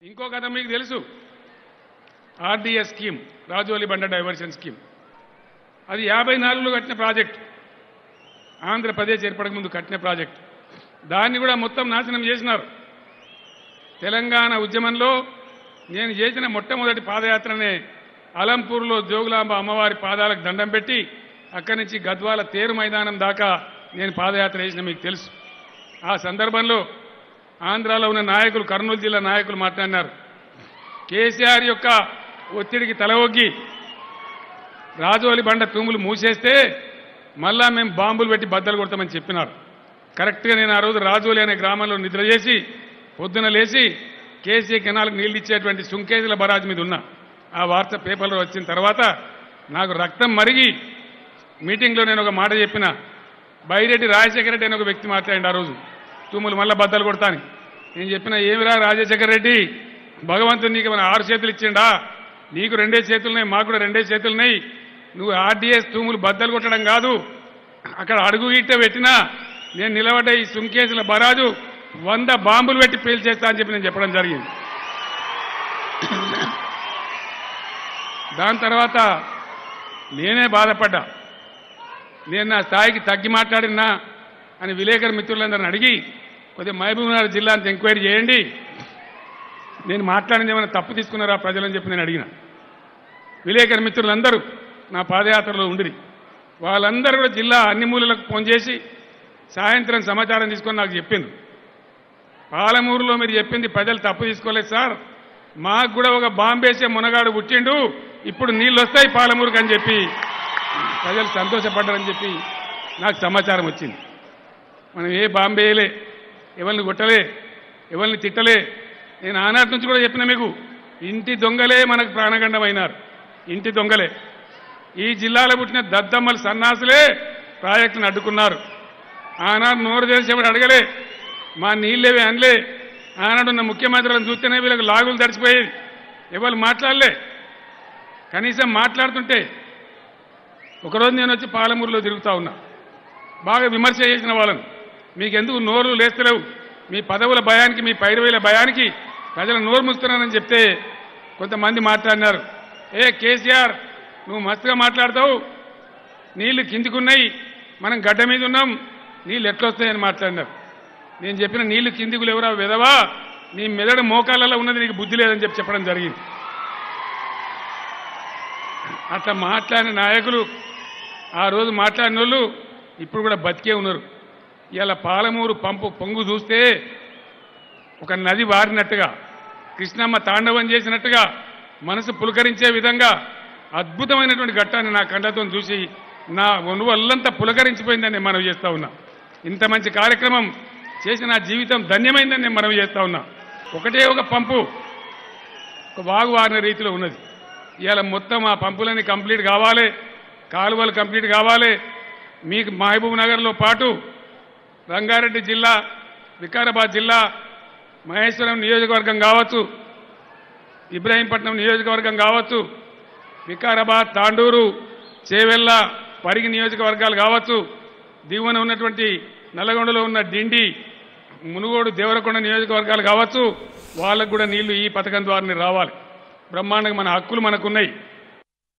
ఇంకో కథ మీకు తెలుసు ఆర్డీఎస్ స్కీమ్ రాజోలి బండ డైవర్షన్ స్కీమ్ అది యాభై నాలుగులో కట్టిన ప్రాజెక్ట్ ఆంధ్రప్రదేశ్ ఏర్పడక ముందు కట్టిన ప్రాజెక్ట్ దాన్ని కూడా మొత్తం నాశనం చేసినారు తెలంగాణ ఉద్యమంలో నేను చేసిన మొట్టమొదటి పాదయాత్రనే అలంపూర్లో జోగులాంబ అమ్మవారి పాదాలకు దండం పెట్టి అక్కడి నుంచి గద్వాల తేరు మైదానం దాకా నేను పాదయాత్ర చేసిన మీకు తెలుసు ఆ సందర్భంలో ఆంధ్రాలో ఉన్న నాయకులు కర్నూలు జిల్లా నాయకులు మాట్లాడినారు కేసీఆర్ యొక్క ఒత్తిడికి తల ఒగ్గి రాజోలి బండ తూములు మూసేస్తే మళ్ళా మేము బాంబులు పెట్టి బద్దలు కొడతామని చెప్పినారు కరెక్ట్గా నేను ఆ రోజు రాజోలి అనే గ్రామంలో నిద్ర చేసి పొద్దున లేచి కేసీ కెనాల్కి నీళ్ళు ఇచ్చేటువంటి సుంకేజీల బరాజ్ మీద ఉన్నా ఆ వార్త పేపర్లో వచ్చిన తర్వాత నాకు రక్తం మరిగి మీటింగ్లో నేను ఒక మాట చెప్పిన బైరెడ్డి రాజశేఖర రెడ్డి అనే ఒక వ్యక్తి మాట్లాడిండు ఆ రోజు తూములు మళ్ళీ బద్దలు కొడతాని నేను చెప్పిన ఏమిరా రాజశేఖర రెడ్డి భగవంతుడు నీకు మన ఆరు చేతులు ఇచ్చిండా నీకు రెండే చేతులున్నాయి మాకు కూడా రెండే చేతులున్నాయి నువ్వు ఆర్డీఎస్ తూములు బద్దలు కొట్టడం కాదు అక్కడ అడుగు గిట్ట పెట్టినా నేను నిలబడ్డ ఈ సుంకేసుల బరాజు వంద బాంబులు పెట్టి పేల్చేస్తా అని చెప్పి నేను చెప్పడం జరిగింది దాని తర్వాత నేనే బాధపడ్డా నేను నా స్థాయికి తగ్గి మాట్లాడినా అని విలేకరు మిత్రులందరిని అడిగి కొద్దిగా మహబూబ్నగర్ జిల్లా అంత ఎంక్వైరీ చేయండి నేను మాట్లాడింది ఏమైనా తప్పు తీసుకున్నారా ప్రజలని చెప్పి నేను అడిగిన విలేకరు మిత్రులందరూ నా పాదయాత్రలో ఉండిరి వాళ్ళందరూ కూడా జిల్లా అన్ని మూలలకు ఫోన్ చేసి సాయంత్రం సమాచారం తీసుకొని నాకు చెప్పింది పాలమూరులో మీరు చెప్పింది ప్రజలు తప్పు తీసుకోలేదు సార్ మాకు కూడా ఒక బాంబేసే మునగాడు పుట్టిండు ఇప్పుడు నీళ్ళు వస్తాయి పాలమూరుకు అని చెప్పి ప్రజలు సంతోషపడ్డారని చెప్పి నాకు సమాచారం వచ్చింది మనం ఏ బాంబేయలే ఎవరిని కొట్టలే ఎవరిని తిట్టలే నేను ఆనాటి నుంచి కూడా చెప్పిన మీకు ఇంటి దొంగలే మనకు ప్రాణగండమైనారు ఇంటి దొంగలే ఈ జిల్లాలో పుట్టిన దద్దమ్మలు సన్నాసులే ప్రాజెక్టును అడ్డుకున్నారు ఆనాడు నోరు తెలిసేవాడు అడగలే మా నీళ్ళేవి అనలే ఆనాడు ఉన్న ముఖ్యమంత్రులను చూస్తేనే వీళ్ళకి లాగులు తడిచిపోయేది ఎవరు మాట్లాడలే కనీసం మాట్లాడుతుంటే ఒకరోజు నేను వచ్చి పాలమూరులో తిరుగుతా ఉన్నా బాగా విమర్శ చేసిన వాళ్ళను మీకెందుకు నోరు లేస్తలేవు మీ పదవుల భయానికి మీ పైరవేల భయానికి ప్రజలు నోరు ముస్తున్నానని చెప్తే కొంతమంది మాట్లాడినారు ఏ కేసీఆర్ నువ్వు మస్తుగా మాట్లాడతావు నీళ్లు కిందికున్నాయి మనం గడ్డ మీద ఉన్నాం నీళ్ళు ఎట్లొస్తాయని మాట్లాడినారు నేను చెప్పిన నీళ్లు కిందికి లేవురా విధవా నీ మెదడు మోకాళ్ళలో ఉన్నది నీకు బుద్ధి లేదని చెప్పి చెప్పడం జరిగింది అట్లా మాట్లాడిన నాయకులు ఆ రోజు మాట్లాడిన వాళ్ళు ఇప్పుడు కూడా బతికే ఉన్నారు ఇలా పాలమూరు పంపు పొంగు చూస్తే ఒక నది వారినట్టుగా కృష్ణమ్మ తాండవం చేసినట్టుగా మనసు పులకరించే విధంగా అద్భుతమైనటువంటి ఘట్టాన్ని నా కండతో చూసి నా ఒళ్ళంతా పులకరించిపోయిందని నేను మనవి చేస్తా ఉన్నా ఇంత మంచి కార్యక్రమం చేసి నా జీవితం ధన్యమైందని నేను మనవి చేస్తా ఉన్నా ఒకటే ఒక పంపు ఒక వాగు వారిన రీతిలో ఉన్నది ఇవాళ మొత్తం ఆ పంపులన్నీ కంప్లీట్ కావాలి కాలువలు కంప్లీట్ కావాలి మీకు మహబూబ్ నగర్లో పాటు రంగారెడ్డి జిల్లా వికారాబాద్ జిల్లా మహేశ్వరం నియోజకవర్గం కావచ్చు ఇబ్రాహీంపట్నం నియోజకవర్గం కావచ్చు వికారాబాద్ తాండూరు చేవెళ్ళ పరిగి నియోజకవర్గాలు కావచ్చు దిగువన ఉన్నటువంటి నల్లగొండలో ఉన్న డిండి మునుగోడు దేవరకొండ నియోజకవర్గాలు కావచ్చు వాళ్ళకు కూడా నీళ్లు ఈ పథకం ద్వారానే రావాలి బ్రహ్మాండంగా మన హక్కులు మనకున్నాయి